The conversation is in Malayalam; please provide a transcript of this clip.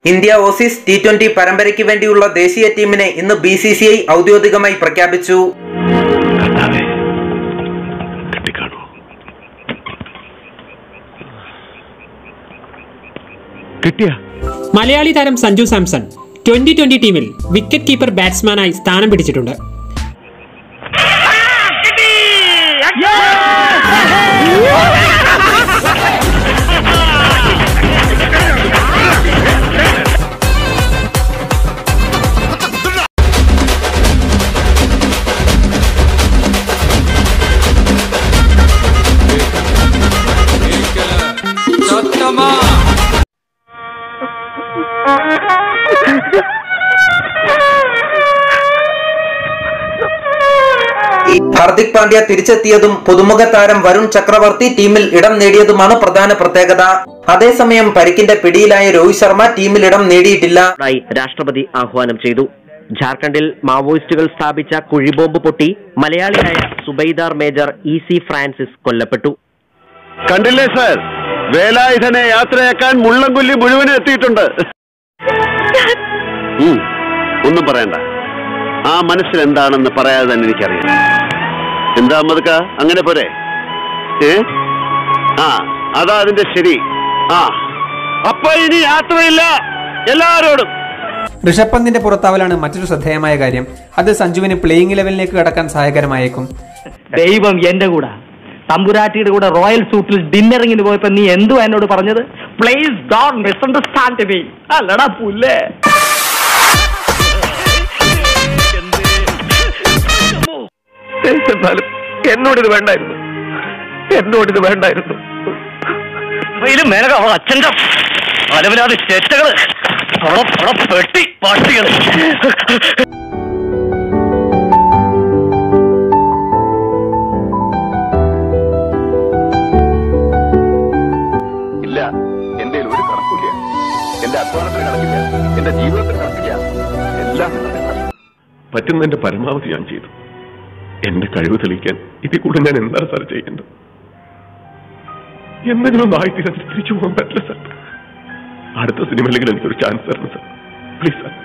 ഇന്ത്യ ഓസീസ് ടി ട്വന്റി പരമ്പരയ്ക്ക് വേണ്ടിയുള്ള ദേശീയ ടീമിനെ ഇന്ന് ബി സി സി ഐ ഔദ്യോഗികമായി പ്രഖ്യാപിച്ചു കർത്താവേ കിട്ടിക്കാണോ കിട്ടിയ മലയാളി താരം സഞ്ജു സാംസൺ ട്വന്റി ട്വന്റി ടീമിൽ വിക്കറ്റ് കീപ്പർ ബാറ്റ്സ്മാനായി സ്ഥാനം പിടിച്ചിട്ടുണ്ട് ഹാർദിക് പാണ്ഡ്യ തിരിച്ചെത്തിയതും പുതുമുഖ താരം വരുൺ ചക്രവർത്തി ടീമിൽ ഇടം നേടിയതുമാണ് പ്രധാന പ്രത്യേകത അതേസമയം പരിക്കിന്റെ പിടിയിലായ രോഹിത് ശർമ്മ ടീമിൽ ഇടം നേടിയിട്ടില്ല ായി രാഷ്ട്രപതി ആഹ്വാനം ചെയ്തു ജാർഖണ്ഡിൽ മാവോയിസ്റ്റുകൾ സ്ഥാപിച്ച കുഴിബോംബ് പൊട്ടി മലയാളിയായ subedar major E C Francis കൊല്ലപ്പെട്ടു കണ്ടില്ലേ സാർ വേലായുധനെ യാത്രയാക്കാൻ മുള്ളംകൊല്ലി മുഴുവനും എത്തിയിട്ടുണ്ട് ഉം, ഒന്നും പറയണ്ട ആ മനസ്സിൽ എന്താണെന്ന് പറയാതെ തന്നെ എനിക്കറിയാം എന്താ മതുക്ക അങ്ങനെ പോരെ ഏ ആ അതാ അതിന്റെ ശരി ആ അപ്പൊ ഇനി യാത്രയില്ല എല്ലാരോടും ഋഷഭ് പന്തിന്റെ പുറത്താവലാണ് മറ്റൊരു ശ്രദ്ധേയമായ കാര്യം അത് സഞ്ജുവിന് പ്ലേയിങ് ലെവലിലേക്ക് കടക്കാൻ സഹായകരമായേക്കും ദൈവം എന്റെ കൂടെ തമ്പുരാട്ടിയുടെ കൂടെ റോയൽ സൂട്ടിൽ ഡിന്നറിങ്ങിന് പോയപ്പോ നീ എന്തുവാ എന്നോട് പറഞ്ഞത് പ്ലീസ് ഡോൺ മിസ്അണ്ടർസ്റ്റാൻഡ് മീ അല്ലടാ പുല്ലേ എന്നാലും എന്നോടിത് വേണ്ടായിരുന്നു എന്നോടിത് വേണ്ടായിരുന്നു മേനക അവൾ അച്ഛന്റെ അലവിലാതെ ചെറ്റകള് അവളെ അവളെ പെട്ടി പട്ടികള് ഇല്ല എന്റെ ഒരു കണക്കില്ല എന്റെ അധ്വാനത്തിന് കണക്കില്ല എന്റെ ജീവിതത്തിന് കണക്കില്ല എല്ലാം കണക്കാണ്. പറ്റുന്നതിന്റെ പരമാവധി ഞാൻ ചെയ്തു എന്റെ കഴിവ് തെളിയിക്കാൻ ഇതിൽ കൂടെ ഞാൻ എന്താണ് സാർ ചെയ്യേണ്ടത് എന്തെങ്കിലും ഒന്ന് ആയിത്തീരാൻ തിരിച്ചു പോകാൻ പറ്റില്ല സാർ അടുത്ത സിനിമയിലെങ്കിലും എനിക്കൊരു ചാൻസ് തരണം സാർ പ്ലീസ് സാർ